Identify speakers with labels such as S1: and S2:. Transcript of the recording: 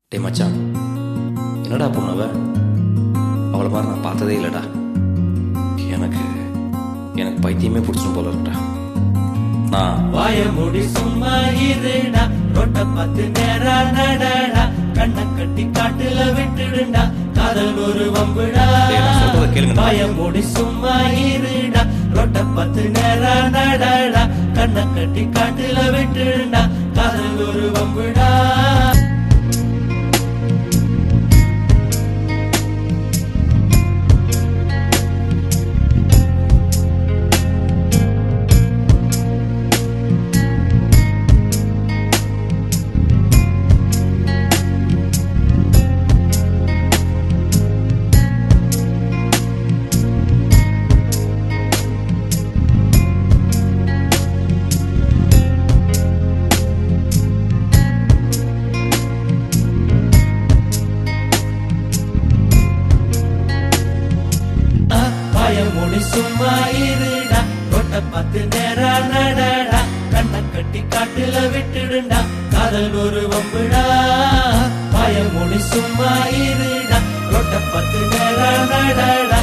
S1: டே மச்சான் என்னடா பொண்ணவ அவளை மாதிரி நான் பார்த்ததே இல்லைடா எனக்கு எனக்கு பைத்தியமே பிடிச்சும் போல இருக்கா நான்
S2: வாய மூடி சும்மா இருடா ரொட்ட பத்து நேரா நடடா கண்ண கட்டி காட்டுல விட்டுடுண்டா காதல் ஒரு வம்புடா
S1: டேய், நான் சொல்றத கேளுங்கடா.
S2: வாய மூடி சும்மா இருடா ரொட்ட பத்து நேரா நடடா கண்ண கட்டி காட்டுல விட்டுடுண்டா காதல் ஒரு வம்புடா வாய மூடி சும்மா இருடா ரொட்ட பத்து நேரா நடடா கண்ண கட்டி காட்டுல விட்டுடுண்டா காதல் ஒரு வம்புடா வாய மூடி சும்மா இருடா ரொட்ட பத்து நேரா நடடா